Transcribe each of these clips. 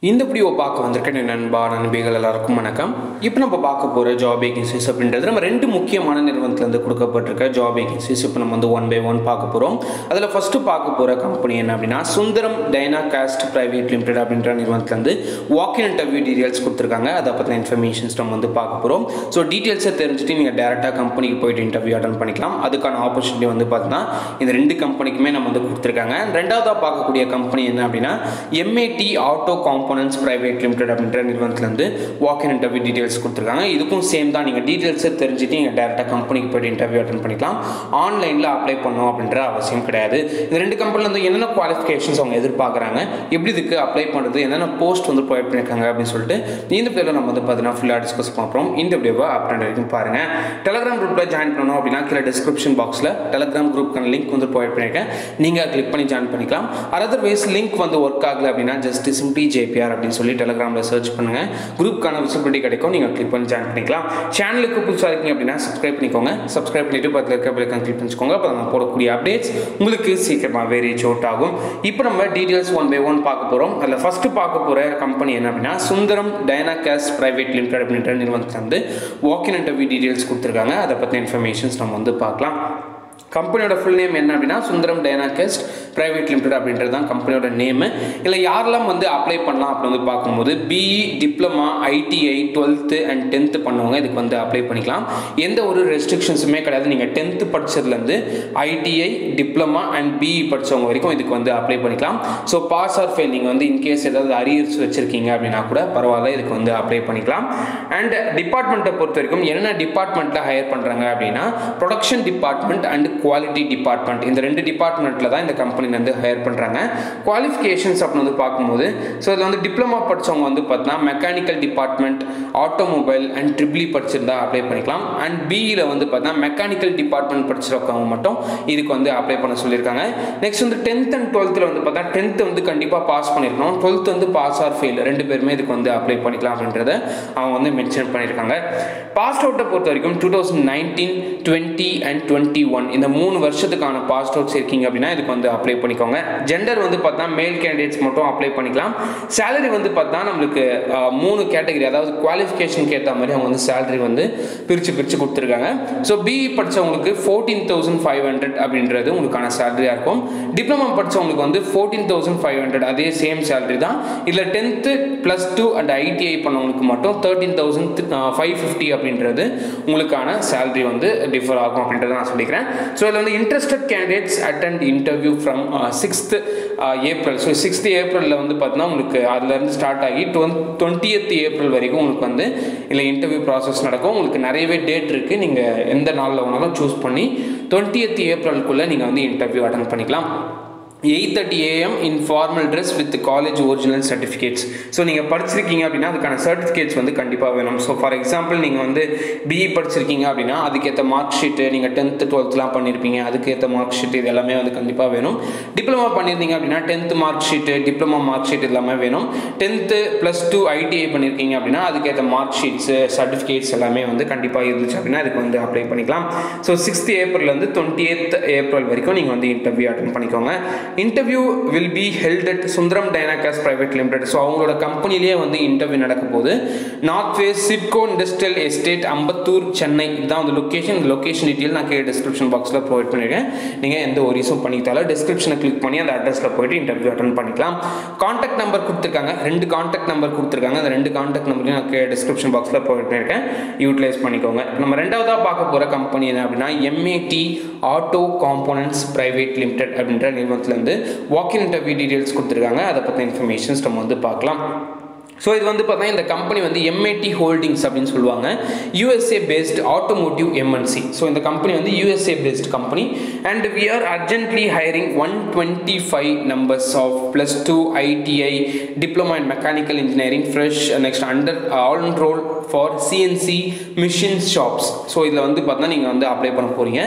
இந்த வீடியோ பார்க்க வந்திருக்கேன் என் நண்பா நண்பிகள் எல்லாருக்கும் வணக்கம் இப்போ நம்ம பார்க்க போகிற ஜாப் வேகன்சிஸ் அப்படின்றது நம்ம ரெண்டு முக்கியமான நிறுவனத்துலேருந்து கொடுக்கப்பட்டிருக்க ஜாப் வேகன்சிஸ் இப்போ நம்ம வந்து ஒன் பை ஒன் பார்க்க போகிறோம் அதில் ஃபஸ்ட்டு பார்க்க போகிற கம்பெனி என்ன அப்படின்னா Sundaram Dynacast private limited அப்படின்ற நிறுவனத்துலேருந்து வாக்கின் இன்டர்வியூ டீட்டெயில்ஸ் கொடுத்துருக்காங்க அதை பற்றின இன்ஃபர்மேஷன்ஸ் நம்ம வந்து பார்க்க போகிறோம் ஸோ டீட்டெயில்ஸை தெரிஞ்சுட்டு நீங்கள் டேரெக்டாக கம்பெனிக்கு போயிட்டு இன்டர்வியூ அட்டன் பண்ணிக்கலாம் அதுக்கான ஆப்பர்ச்சுனிட்டி வந்து பார்த்தீங்கன்னா இந்த ரெண்டு கம்பெனிக்குமே நம்ம வந்து கொடுத்துருக்காங்க ரெண்டாவதாக பார்க்கக்கூடிய கம்பெனி என்ன அப்படின்னா MAT auto components private limited அப்படின்ற நிறுவனத்துலேருந்து வாக் இன் இன்டர்வியூ டீட்டெயில்ஸ் கொடுத்துருக்காங்க இதுக்கும் சேம் தான் நீங்கள் டீட்டெயில்ஸை தெரிஞ்சுட்டு நீங்கள் டேரெக்டாக கம்பெனிக்கு போய்ட்டு இன்டர்வியூ அட்டன் பண்ணிக்கலாம் ஆன்லைனில் அப்ளை பண்ணணும் அப்படின்ற அவசியம் கிடையாது இந்த ரெண்டு கம்பெனியில் வந்து என்னென்ன குவாலிஃபிகேஷன்ஸ் அவங்க எதிர்பார்க்குறாங்க எப்படி இதுக்கு அப்ளை பண்ணுறது என்னென்ன போஸ்ட் வந்து ப்ரொவைட் பண்ணியிருக்காங்க அப்படின்னு சொல்லிட்டு இந்த வீடியோவில் நம்ம வந்து பார்த்தீங்கன்னா ஃபுல்லாக டிஸ்கஸ் பண்ணுறோம் இந்த வீடியோவை அப்டேட் வரைக்கும் பாருங்கள் டெலகிராம் குரூப்பில் ஜாயின் பண்ணணும் அப்படின்னா கீழே டிஸ்கிரிப்ஷன் பாக்ஸில் டெலகிராம் குரூப்க்கான லிங்க் வந்து ப்ரொவைட் பண்ணியிருக்கேன் நீங்கள் கிளிக் பண்ணி ஜாயின் பண்ணிக்கலாம் அதர்வைஸ் லிங்க் வந்து ஒர்க் ஆகலை அப்படின்னா ஜஸ்ட் சிம்பிளி ஜேபிஆர் அப்படின்னு சொல்லி டெலகிராமில் சர்ச் பண்ணுங்கள் குரூப்க்கான விசிபிலிட்டி கிடைக்கும் நீங்கள் கிளிக் பண்ணி ஜாயின் பண்ணிக்கலாம் சேனலுக்கு புதுசாக இருக்கீங்க அப்படின்னா சப்ஸ்கிரைப் பண்ணிக்கோங்க சப்ஸ்கிரைப் பண்ணிட்டு பக்கத்தில் இருக்க பிள்ளைக்கான கிளிக் பண்ணிக்கோங்க அப்போ நான் போடக்கூடிய அப்டேட்ஸ் உங்களுக்கு சீக்கிரமாகவே ரீச் அவுட் ஆகும் இப்போ நம்ம டீட்டெயில்ஸ் ஒன் பை ஒன் பார்க்க போகிறோம் அதில் ஃபஸ்ட்டு பார்க்க போகிற கம்பெனி என்ன அப்படின்னா சுந்தரம் டைனாகாஸ் பிரைவேட் லிமிடெட் அப்படின்ற நிறுவனத்தில் வந்து வாக்கின் இன்டர்வியூ டீட்டெயில்ஸ் கொடுத்துருக்காங்க அதை பற்றின இன்ஃபர்மேஷன்ஸ் நம்ம வந்து பார்க்கலாம் கம்பெனியோட ஃபுல் நேம் என்ன அப்படின்னா சுந்தரம் டைனாகெஸ்ட் பிரைவேட் லிமிடெட் அப்படின்றது தான் கம்பெனியோட நேமு இல்லை யாரெல்லாம் வந்து அப்ளை பண்ணலாம் அப்படின்னு வந்து பார்க்கும்போது BE diploma ITI twelfth and tenth பண்ணவங்க இதுக்கு வந்து அப்ளை பண்ணிக்கலாம் எந்த ஒரு ரெஸ்ட்ரிக்ஷன்ஸுமே கிடையாது நீங்கள் டென்த்து படிச்சதுலேருந்து ஐடிஐ டிப்ளமா அண்ட் பிஇ படித்தவங்க வரைக்கும் இதுக்கு வந்து அப்ளை பண்ணிக்கலாம் ஸோ பாஸ் ஆர் ஃபெயில் நீங்கள் வந்து இன்கேஸ் ஏதாவது அரியர்ஸ் வச்சுருக்கீங்க அப்படின்னா கூட பரவாயில்ல இதுக்கு வந்து அப்ளை பண்ணிக்கலாம் அண்ட் டிபார்ட்மெண்ட்டை பொறுத்த வரைக்கும் என்ன டிபார்ட்மெண்ட்டில் ஹையர் பண்ணுறாங்க அப்படின்னா production department and quality department இந்த ரெண்டு டிபார்ட்மெண்ட்டில் தான் இந்த கம்பெனி வந்து ஹையர் பண்ணுறாங்க குவாலிஃபிகேஷன்ஸ் அப்படின்னு வந்து பார்க்கும்போது ஸோ இதில் வந்து டிப்ளமா படித்தவங்க வந்து பார்த்தீங்கன்னா mechanical department automobile and triple E படிச்சிருந்தா அப்ளை பண்ணிக்கலாம் அண்ட் பிஇயில் வந்து பார்த்தீங்கன்னா மெக்கானிக்கல் டிபார்ட்மெண்ட் படிச்சிருக்கவங்க மட்டும் இதுக்கு வந்து அப்ளை பண்ண சொல்லியிருக்காங்க நெக்ஸ்ட் வந்து டென்த் அண்ட் டுவெல்த்தில் வந்து பார்த்தா டென்த்து வந்து கண்டிப்பாக பாஸ் பண்ணியிருக்கணும் டுவெல்த் வந்து பாஸ் ஆர் ஃபெயில் ரெண்டு பேருமே இதுக்கு வந்து அப்ளை பண்ணிக்கலாம் அப்படின்றத அவங்க வந்து மென்ஷன் பண்ணியிருக்காங்க பாஸ் அவுட்டை பொறுத்த வரைக்கும் two thousand nineteen twenty and twenty one இந்த மூணு வருஷத்துக்கான பாஸ் அவுட்ஸ் இருக்கீங்க அப்படின்னா இதுக்கு வந்து அப்ளை பண்ணிக்கோங்க ஜெண்டர் வந்து பார்த்தா மேல் கேண்டிடேட்ஸ் மட்டும் அப்ளை பண்ணிக்கலாம் சேலரி வந்து பார்த்தா நம்மளுக்கு மூணு கேட்டகரி அதாவது குவாலிஃபிகேஷனுக்கு ஏற்ற மாதிரி அவங்க வந்து சேலரி வந்து பிரித்து பிரித்து கொடுத்துருக்காங்க ஸோ பிஇ படித்தவங்களுக்கு ஃபோர்டீன் தௌசண்ட் ஃபைவ் ஹண்ட்ரட் அப்படின்றது உங்களுக்கான சேலரியாக இருக்கும் டிப்ளமா படித்தவங்களுக்கு வந்து ஃபோர்டீன் தௌசண்ட் ஃபைவ் ஹண்ட்ரட் அதே சேம் சேலரி தான் இதில் tenth plus two and ITI பண்ணவங்களுக்கு மட்டும் தேர்ட்டீன் தௌசண்ட் ஃபைவ் ஃபிஃப்டி அப்படின்றது உங்களுக்கான சேலரி வந்து டிஃபர் ஆகும் அப்படின்றத நான் சொல்லிக்கிறேன் ஸோ இதில் வந்து interested candidates attend interview from sixth April so sixth ஏப்ரலில் வந்து பார்த்தீங்கன்னா உங்களுக்கு அதுலேருந்து ஸ்டார்ட் ஆகி டுவென் டுவெண்ட்டியத் ஏப்ரல் வரைக்கும் உங்களுக்கு வந்து இல்லை இன்டர்வியூ ப்ராசஸ் நடக்கும் உங்களுக்கு நிறையவே டேட் இருக்குது நீங்கள் எந்த நாளில் வேணாலும் சூஸ் பண்ணி டுவெண்ட்டியத் ஏப்ரலுக்குள்ளே நீங்கள் வந்து இன்டர்வியூ அட்டன் பண்ணிக்கலாம் eight thirty AM in formal dress with college original certificates so நீங்கள் படிச்சிருக்கீங்க அப்படின்னா அதுக்கான சர்டிஃபிகேட்ஸ் வந்து கண்டிப்பாக வேணும் ஸோ ஃபார் எக்ஸாம்பிள் நீங்கள் வந்து பிஇ படிச்சிருக்கீங்க அப்படின்னா அதுக்கேற்ற மார்க் ஷீட்டு நீங்கள் டென்த்து டுவெல்த்லாம் பண்ணியிருப்பீங்க அதுக்கேற்ற மார்க் ஷீட் இது எல்லாமே வந்து கண்டிப்பாக வேணும் டிப்ளமா பண்ணியிருந்தீங்க அப்படின்னா tenth mark sheet diploma mark sheet எல்லாமே வேணும் டென்த்து ப்ளஸ் டூ ஐடிஐ பண்ணியிருக்கீங்க அப்படின்னா அதுக்கேற்ற மார்க் ஷீட்ஸு சர்டிஃபிகேட்ஸ் எல்லாமே வந்து கண்டிப்பாக இருந்துச்சு அப்படின்னா அதுக்கு வந்து அப்ளை பண்ணிக்கலாம் ஸோ சிக்ஸ்த் ஏப்ரல்லேருந்து டுவெண்ட்டி எய்த் ஏப்ரல் வரைக்கும் நீங்கள் வந்து இன்டர்வியூ அட்டன் பண்ணிக்கோங்க interview will be held at Sundaram Dynacast private limited so அவங்களோட கம்பெனிலேயே வந்து இன்டர்வியூ நடக்க போகுது நார்த் வேஸ்ட் சிப்கோ இண்டஸ்ட்ரியல் எஸ்டேட் அம்பத்தூர் சென்னை இதுதான் வந்து லொக்கேஷன் இந்த லொக்கேஷன் டீட்டெயில் நான் கீழே டிஸ்கிரிப்ஷன் பாக்ஸில் ப்ரொவைட் பண்ணியிருக்கேன் நீங்கள் எந்த ஒரிஸும் பண்ணித்தாலும் டிஸ்கிரிப்ஷனை கிளிக் பண்ணி அந்த அட்ரஸில் போயிட்டு இன்டர்வியூ அட்டன் பண்ணிக்கலாம் காண்டாக்ட் நம்பர் கொடுத்துருக்காங்க ரெண்டு காண்டாக்ட் நம்பர் கொடுத்துருக்காங்க அந்த ரெண்டு காண்டாக்ட் நம்பரையும் நான் கீழே டிஸ்கிரிப்ஷன் பாக்ஸில் ப்ரொவைட் பண்ணியிருக்கேன் யூட்டிலைஸ் பண்ணிக்கோங்க நம்ம ரெண்டாவதாக பார்க்க போகிற கம்பெனி என்ன அப்படின்னா MAT auto components private limited அப்படின்ற நிறுவனத்துலேருந்து வாக்கின் இன்டர்வியூ டீட்டெயில்ஸ் கொடுத்துருக்காங்க அதை பற்றின இன்ஃபர்மேஷன்ஸ் நம்ம வந்து பார்க்கலாம் ஸோ இது வந்து பார்த்தீங்கன்னா இந்த கம்பெனி வந்து எம்ஏடி ஹோல்டிங்ஸ் அப்படின்னு சொல்லுவாங்க USA based automotive MNC so இந்த கம்பெனி வந்து USA based company and we are urgently hiring one twenty five numbers of plus two ITI diploma in mechanical engineering fresh next under all roll for CNC machine shops so இதில் வந்து பார்த்தீங்கன்னா நீங்கள் வந்து apply பண்ண போகிறீங்க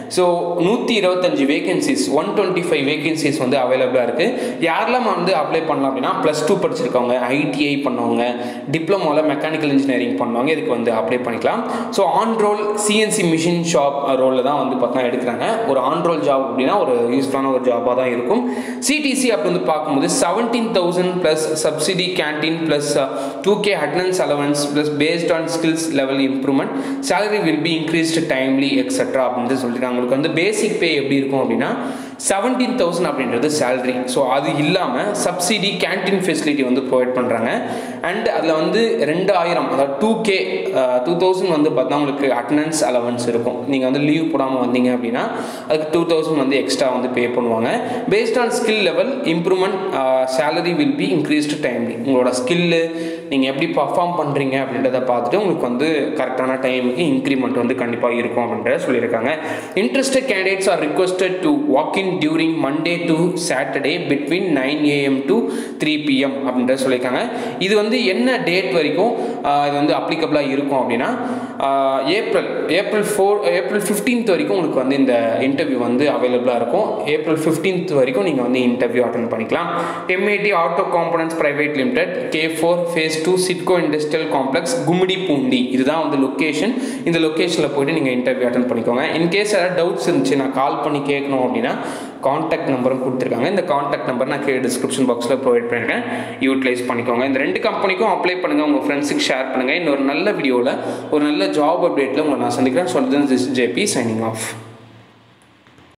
so நூற்றி இருபத்தஞ்சு vacancies one twenty five vacancies வந்து அவைலபிளாக இருக்குது யாரெல்லாம் வந்து அப்ளை பண்ணலாம் அப்படின்னா ப்ளஸ் டூ படிச்சிருக்கவங்க ஐடிஐ பண்ணவங்க டிப்ளமோவில் மெக்கானிக்கல் இன்ஜினியரிங் பண்ணவங்க இதுக்கு வந்து அப்ளை பண்ணிக்கலாம் so on roll CNC machine shop ரோலில் தான் வந்து பார்த்தா எடுக்கிறாங்க ஒரு ஆன் ரோல் ஜாப் அப்படின்னா ஒரு யூஸ்ஃபுல்லான ஒரு ஜாபாக தான் இருக்கும் சிடிசி அப்படி வந்து பார்க்கும்போது seventeen thousand plus subsidy canteen plus two K attendance allowance plus based on skills level improvement salary will be increased timely extra அப்படின்னு சொல்லியிருக்காங்க உங்களுக்கு வந்து பேசிக் பே எப்படி இருக்கும் அப்படின்னா செவன்டீன் தௌசண்ட் அப்படின்றது சேலரி ஸோ அது இல்லாமல் சப்சிடி கேன்டீன் ஃபெசிலிட்டி வந்து ப்ரொவைட் பண்ணுறாங்க அண்ட் அதில் வந்து ரெண்டாயிரம் அதாவது டூ கே டூ தௌசண்ட் வந்து பார்த்தா உங்களுக்கு அட்டனன்ஸ் அலவன்ஸ் இருக்கும் நீங்கள் வந்து லீவ் போடாமல் வந்தீங்க அப்படின்னா அதுக்கு டூ தௌசண்ட் வந்து எக்ஸ்ட்ரா வந்து பே பண்ணுவாங்க based on skill level improvement salary will be increased timely உங்களோட ஸ்கில்லு நீங்கள் எப்படி பர்ஃபார்ம் பண்ணுறீங்க அப்படின்றத பார்த்துட்டு உங்களுக்கு வந்து கரெக்டான டைமுக்கு இன்க்ரிமெண்ட் வந்து கண்டிப்பாக இருக்கும் அப்படின்றத சொல்லியிருக்காங்க interested candidates are requested to walk in during Monday to Saturday between nine AM to three PM அப்படின்றத சொல்லியிருக்காங்க இது வந்து என்ன டேட் வரைக்கும் இது வந்து அப்ளிகபிளாக இருக்கும் அப்படின்னா April April four April fifteenth வரைக்கும் உங்களுக்கு வந்து இந்த இன்டர்வியூ வந்து அவைலபிளாக இருக்கும் ஏப்ரல் ஃபிஃப்டீன்த் வரைக்கும் நீங்கள் வந்து இன்டர்வியூ அட்டன் பண்ணிக்கலாம் MAD auto components private limited K four phase two SIDCO industrial complex Gummidipoondi இதுதான் வந்து லொக்கேஷன் இந்த லொக்கேஷனில் போயிட்டு நீங்கள் இன்டர்வியூ அட்டன் பண்ணிக்கோங்க இன்கேஸ் ஏதாவது டவுட்ஸ் இருந்துச்சு நான் கால் பண்ணி கேட்கணும் அப்படின்னா காண்டாக்ட் நம்பரும் கொடுத்துருக்காங்க இந்த காண்டாக்ட் நம்பர் நான் கீழே டிஸ்கிரிப்ஷன் பாக்ஸில் ப்ரொவைட் பண்ணியிருக்கேன் யூட்டிலைஸ் பண்ணிக்கோங்க இந்த ரெண்டு கம்பெனிக்கும் அப்ளை பண்ணுங்கள் உங்கள் ஃப்ரெண்ட்ஸுக்கு ஷேர் பண்ணுங்கள் இன்னொரு நல்ல வீடியோவில் ஒரு நல்ல ஜாப் அப்டேட்டில் உங்களை நான் சந்திக்கிறேன் சொல்லுறது ஜேபி சைனிங் ஆஃப்